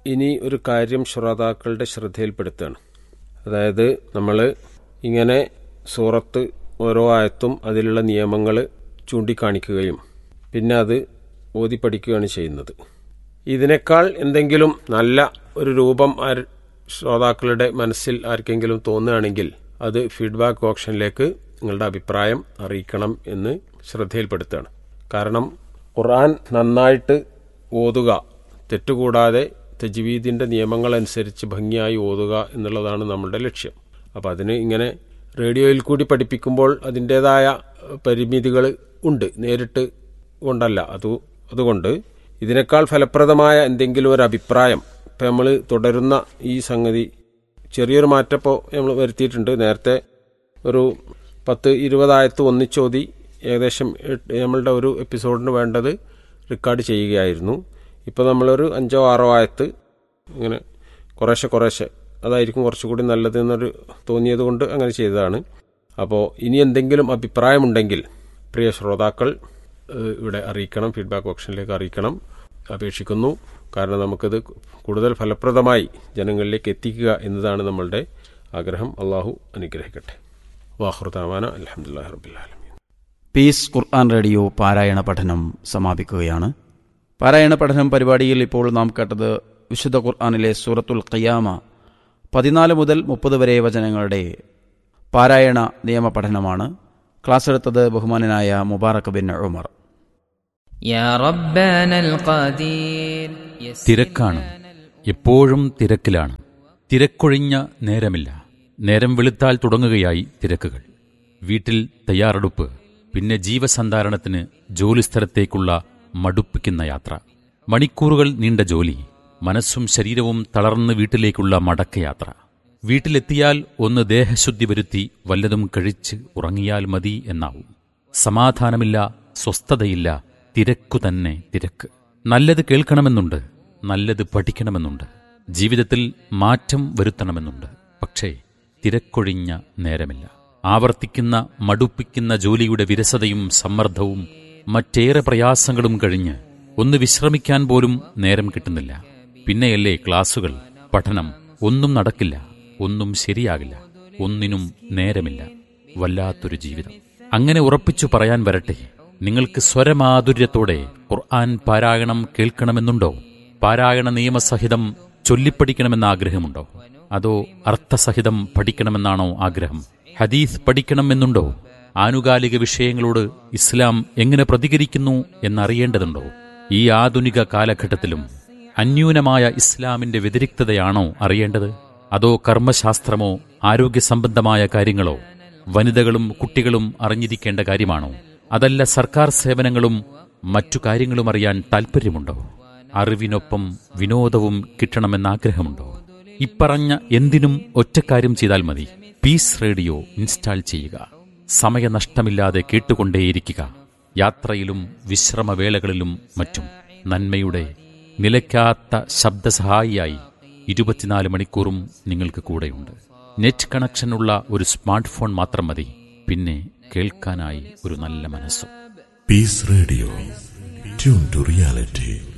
ഇനി ഒരു കാര്യം ശ്രോതാക്കളുടെ ശ്രദ്ധയിൽപ്പെടുത്തുകയാണ് അതായത് നമ്മൾ ഇങ്ങനെ സൂറത്ത് ഓരോ ആയത്തും അതിലുള്ള നിയമങ്ങൾ ചൂണ്ടിക്കാണിക്കുകയും പിന്നെ അത് ഓതി പഠിക്കുകയാണ് ചെയ്യുന്നത് ഇതിനേക്കാൾ എന്തെങ്കിലും നല്ല ഒരു രൂപം ആര് ശ്രോതാക്കളുടെ മനസ്സിൽ ആർക്കെങ്കിലും തോന്നുകയാണെങ്കിൽ അത് ഫീഡ്ബാക്ക് ഓപ്ഷനിലേക്ക് നിങ്ങളുടെ അഭിപ്രായം അറിയിക്കണം എന്ന് ശ്രദ്ധയിൽപ്പെടുത്തുകയാണ് കാരണം ഖുർആൻ നന്നായിട്ട് ഓതുക തെറ്റുകൂടാതെ തജ്വീദിൻ്റെ നിയമങ്ങളനുസരിച്ച് ഭംഗിയായി ഓതുക എന്നുള്ളതാണ് നമ്മുടെ ലക്ഷ്യം അപ്പോൾ അതിന് ഇങ്ങനെ റേഡിയോയിൽ കൂടി പഠിപ്പിക്കുമ്പോൾ അതിൻ്റേതായ പരിമിതികൾ ഉണ്ട് നേരിട്ട് കൊണ്ടല്ല അത് അതുകൊണ്ട് ഇതിനേക്കാൾ ഫലപ്രദമായ എന്തെങ്കിലും ഒരു അഭിപ്രായം ഇപ്പം നമ്മൾ തുടരുന്ന ഈ സംഗതി ചെറിയൊരു മാറ്റം ഇപ്പോൾ നമ്മൾ വരുത്തിയിട്ടുണ്ട് നേരത്തെ ഒരു പത്ത് ഇരുപതായത്ത് ഒന്നിച്ചോതി ഏകദേശം എട്ട് നമ്മളുടെ ഒരു എപ്പിസോഡിന് വേണ്ടത് റെക്കോർഡ് ചെയ്യുകയായിരുന്നു ഇപ്പോൾ നമ്മളൊരു അഞ്ചോ ആറോ ആയത്ത് ഇങ്ങനെ കുറേശ്ശെ കുറേശ്ശെ അതായിരിക്കും കുറച്ചുകൂടി നല്ലത് എന്നൊരു തോന്നിയത് കൊണ്ട് അങ്ങനെ ചെയ്തതാണ് അപ്പോൾ ഇനി എന്തെങ്കിലും അഭിപ്രായമുണ്ടെങ്കിൽ പ്രിയ ശ്രോതാക്കൾ ഏഹ്, ഇവിടെ അറിയിക്കണം ഫീഡ്ബാക്ക് ഓപ്ഷനിലേക്ക് അറിയിക്കണം അപേക്ഷിക്കുന്നു കാരണം നമുക്കത് കൂടുതൽ ഫലപ്രദമായി ജനങ്ങളിലേക്ക് എത്തിക്കുക എന്നതാണ് നമ്മളുടെ ആഗ്രഹം അള്ളാഹു അനുഗ്രഹിക്കട്ടെ വാഹുർതാമാന അലഹമുല്ലാ റബുല്ലാലമീൻ പീസ് ഖുർആൻ റേഡിയോ പാരായണ പഠനം സമാപിക്കുകയാണ് പാരായണ പഠനം പരിപാടിയിൽ ഇപ്പോൾ നാം കേട്ടത് വിശുദ്ധ ഖുർആനിലെ സൂറത്തുൽ ഖിയാമ പതിനാല് മുതൽ മുപ്പത് വരെ വചനങ്ങളുടെ പാരായണ നിയമ പഠനമാണ് ക്ലാസ് എടുത്തത് ബഹുമാനനായ മുബാറക് ബിൻ ഉമർ يا ربنا القدير തിരക്കാണ് എപ്പോഴും തിരക്കിലാണ് തിരക്കൊഴിഞ്ഞ നേരമില്ല നേരം വെളുത്താൽ തുടങ്ങുകയായി തിരക്കുകൾ വീട്ടിൽ തയ്യാറെടുപ്പ് പിന്നെ ജീവസന്ധാരണത്തിന് ജോലിസ്ഥലത്തേക്കുള്ള മടുപ്പിക്കുന്ന യാത്ര മണിക്കൂറുകൾ നീണ്ട ജോലി മനസ്സും ശരീരവും തളർന്ന് വീട്ടിലേക്കുള്ള മടക്കയാത്ര വീട്ടിലെത്തിയാൽ ഒന്ന് ദേഹശുദ്ധി വരുത്തി വല്ലതും കഴിച്ച് ഉറങ്ങിയാൽ മതി എന്നാവും സമാധാനമില്ല സ്വസ്ഥതയില്ല തിരക്കു തന്നെ തിരക്ക് നല്ലത് കേൾക്കണമെന്നുണ്ട് നല്ലത് പഠിക്കണമെന്നുണ്ട് ജീവിതത്തിൽ മാറ്റം വരുത്തണമെന്നുണ്ട് പക്ഷേ തിരക്കൊഴിഞ്ഞ നേരമില്ല ആവർത്തിക്കുന്ന മടുപ്പിക്കുന്ന ജോലിയുടെ വിരസതയും സമ്മർദ്ദവും മറ്റേറെ പ്രയാസങ്ങളും കഴിഞ്ഞ് ഒന്ന് വിശ്രമിക്കാൻ പോലും നേരം കിട്ടുന്നില്ല പിന്നെയല്ലേ ക്ലാസുകൾ പഠനം ഒന്നും നടക്കില്ല ഒന്നും ശരിയാകില്ല ഒന്നിനും നേരമില്ല വല്ലാത്തൊരു ജീവിതം അങ്ങനെ ഉറപ്പിച്ചു പറയാൻ വരട്ടെ നിങ്ങൾക്ക് സ്വരമാധുര്യത്തോടെ ഖുർആൻ പാരായണം കേൾക്കണമെന്നുണ്ടോ പാരായണ നിയമസഹിതം ചൊല്ലിപ്പഠിക്കണമെന്ന ആഗ്രഹമുണ്ടോ അതോ അർത്ഥസഹിതം പഠിക്കണമെന്നാണോ ആഗ്രഹം ഹദീസ് പഠിക്കണമെന്നുണ്ടോ ആനുകാലിക വിഷയങ്ങളോട് ഇസ്ലാം എങ്ങനെ പ്രതികരിക്കുന്നു എന്നറിയേണ്ടതുണ്ടോ ഈ ആധുനിക കാലഘട്ടത്തിലും അന്യൂനമായ ഇസ്ലാമിന്റെ വ്യതിരിക്തതയാണോ അറിയേണ്ടത് അതോ കർമ്മശാസ്ത്രമോ ആരോഗ്യ സംബന്ധമായ കാര്യങ്ങളോ വനിതകളും കുട്ടികളും അറിഞ്ഞിരിക്കേണ്ട കാര്യമാണോ അതല്ല സർക്കാർ സേവനങ്ങളും മറ്റു കാര്യങ്ങളും അറിയാൻ താൽപ്പര്യമുണ്ടോ അറിവിനൊപ്പം വിനോദവും കിട്ടണമെന്ന ആഗ്രഹമുണ്ടോ ഇപ്പറഞ്ഞ എന്തിനും ഒറ്റക്കാര്യം ചെയ്താൽ മതി പീസ് റേഡിയോ ഇൻസ്റ്റാൾ ചെയ്യുക സമയനഷ്ടമില്ലാതെ കേട്ടുകൊണ്ടേയിരിക്കുക യാത്രയിലും വിശ്രമവേളകളിലും മറ്റും നന്മയുടെ നിലയ്ക്കാത്ത ശബ്ദസഹായിയായി ഇരുപത്തിനാല് മണിക്കൂറും നിങ്ങൾക്ക് കൂടെയുണ്ട് നെറ്റ് കണക്ഷനുള്ള ഒരു സ്മാർട്ട് ഫോൺ മാത്രം മതി പിന്നെ കേൾക്കാനായി ഒരു നല്ല മനസ്സും Peace Radio. Tune to reality.